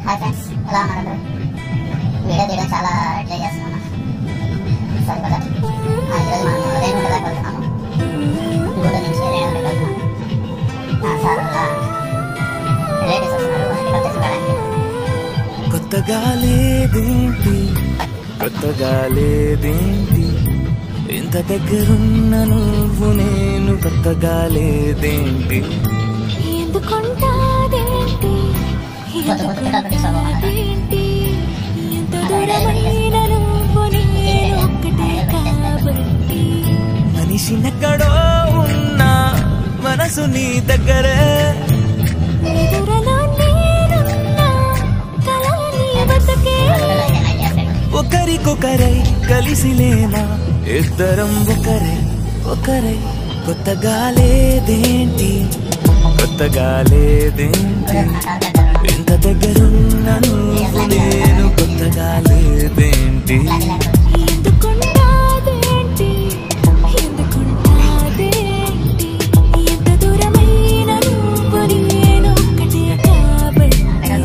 Hi friends ఎలా ఉన్నారు video తీయడం చాలా ట్రై చేస్తున్నాను సరిపడా ఆ, ఈరోజు మనం రేణుగుంట దాకా వెళ్తున్నాము గూడూరు నుంచి రేణుగుంట వెళ్తున్నాము ఆ, సార్ వాళ్ళ రిలేటివ్స్ వస్తున్నారు పికప్ చేసుకోవడానికి కొత్తగా లేదేంటి కొత్తగా లేదేంటి ఇంత దగ్గరున్న నువ్వు నేను కొత్తగా లేదేంటి ఎందుకుంటాదేంటి ఎందుకుంటాదేంటి ఎంత దూరమైన నువ్వు నేను ఒక్కటే కాబట్టి మనిషినెక్కడో ఉన్నా మనసు నీ దగ్గరే ఎదురలో నేనున్నా కలవని బతుకే ఒకరికొకరై కలిసిలేమా ఇద్దరం ఒకరే ఒకరై కొత్తగా లేదేంటి కొత్తగా లేదేంటి ఇంత దగ్గరున్న నువ్వు నేను కొత్తగా లేదేంటి ఎందుకుంటాదేంటి ఎందుకుంటాదేంటి ఎంత దూరమైన నువ్వు నేను ఒక్కటే కాబట్టి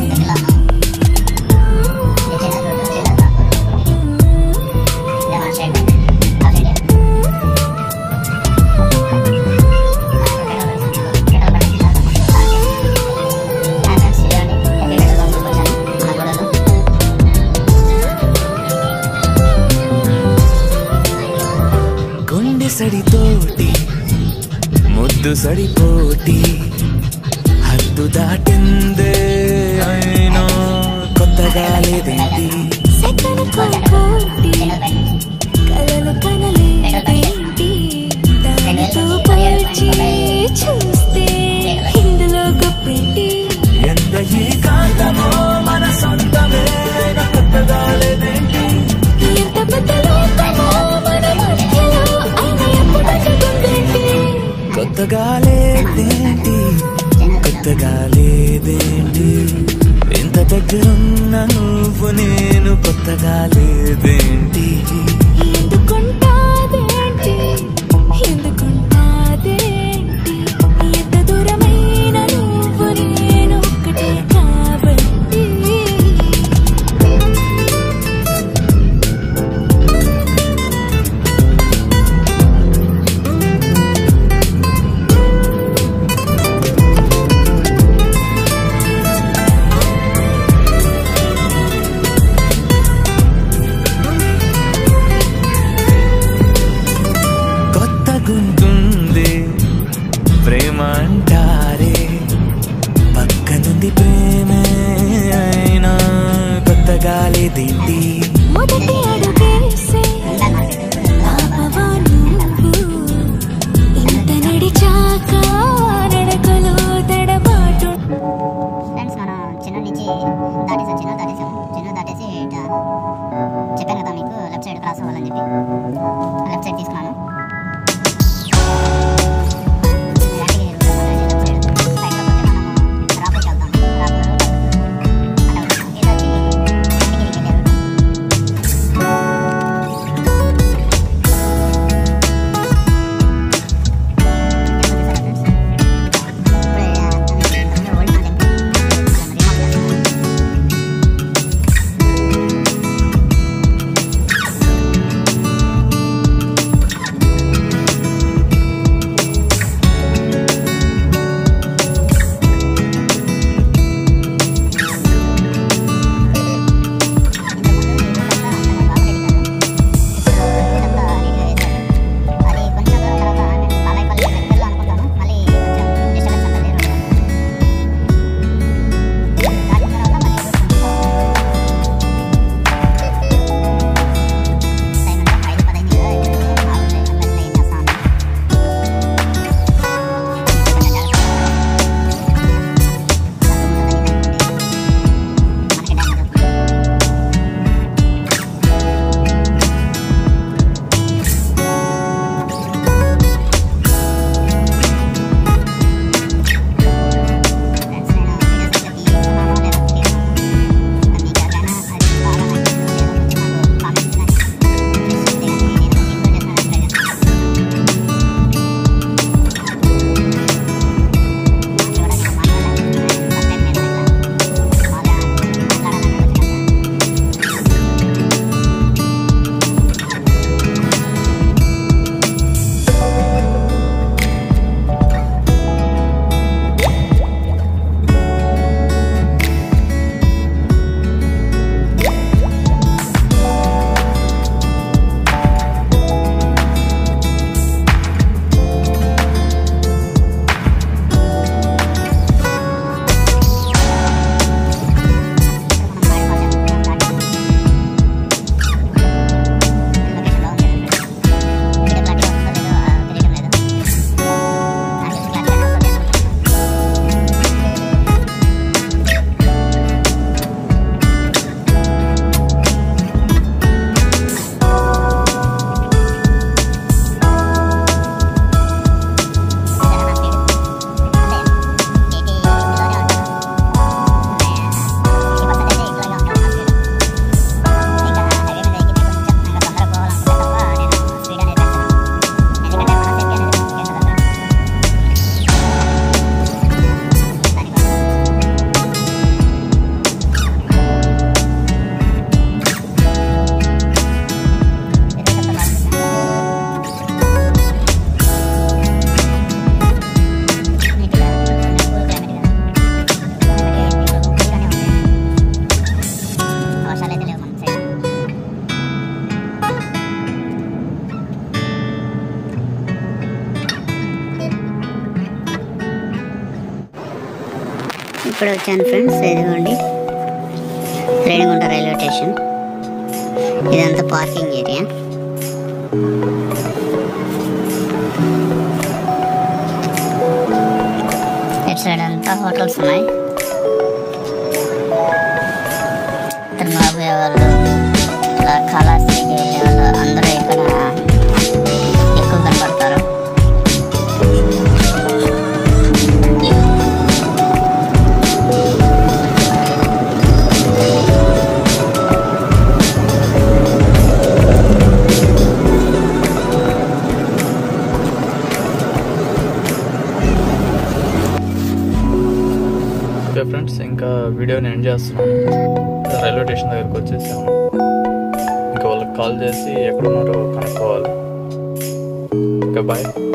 గుండె సడితోటి ముద్దు సడిపోటి హద్దు దాటిందే అయినా కొత్తగా లేదేంటి సెకను కోటి కలలు కనలేదేంటి దానితో పోల్చి చూస్తే ఇందులో గొప్పేంటి ఎంత ఈ కాంతమో మన సొంతమే కొత్తగా లేదేంటి ఎంత పెద్ద లోకమో మన మధ్యలో అయినా ఎప్పుడు గుండేంటి కొత్తగా లేదేంటి కొత్తగా లేదేంటి ఎంత దగ్గరున్న నువ్వు నేను కొత్తగా లేదేంటి ఎందుకుంటాదేంటి ఎందుకుంటాదేంటి ఎంత దూరమైన నువ్వు నేను ఒక్కటే కాబట్టి కొత్త గుంటుంది ప్రేమ అంటారే పక్క నుండి ప్రేమే అయినా కొత్తగా లేదేంటి మొదటి అడుగేసే ఆపవా నువ్వు ఇంత నడిచాక నడకలో తడబాటు ఫ్రెండ్స్ మనం చిన్న నుంచి దాటేసాం చిన్న దాటేసాము చిన్న దాటేసి ఇట చెప్పాను కదా మీకు లెఫ్ట్ సైడ్ క్రాస్ అవ్వాలని చెప్పి లెఫ్ట్ సైడ్ తీసుకున్నాను ఇలాంటివి left side. Side లో పోతే మనము రాపూర్కి వెళ్తాం. రాపూర్ అటు వెళ్తాం. ఇది వచ్చి ఇంటికి వెళ్ళే route. ఇప్పుడే ఆ, ఓల్డ్ మా టెంపుల్ రీమోడల్ చేస్తున్నాం. ఇప్పుడు వచ్చాను ఫ్రెండ్స్ ఇదిగోండి రేణిగుంట రైల్వే స్టేషన్ ఇదంతా పార్కింగ్ ఏరియా ఇటు సైడ్ అంతా హోటల్స్ ఉన్నాయి తిరుమల పోయే వాళ్ళు ఇలా కాళహస్తికి వెళ్ళే వాళ్ళు అందరూ ఇక్కడ ఎక్కువ కనపడతారు ఓకే ఫ్రెండ్స్ ఇంకా వీడియోని ఎండ్ చేస్తున్నాను రైల్వే స్టేషన్ దగ్గరికి వచ్చేసాము ఇంకా వాళ్ళకి కాల్ చేసి ఎక్కడున్నారో కనుక్కోవాలి ఓకే బాయ్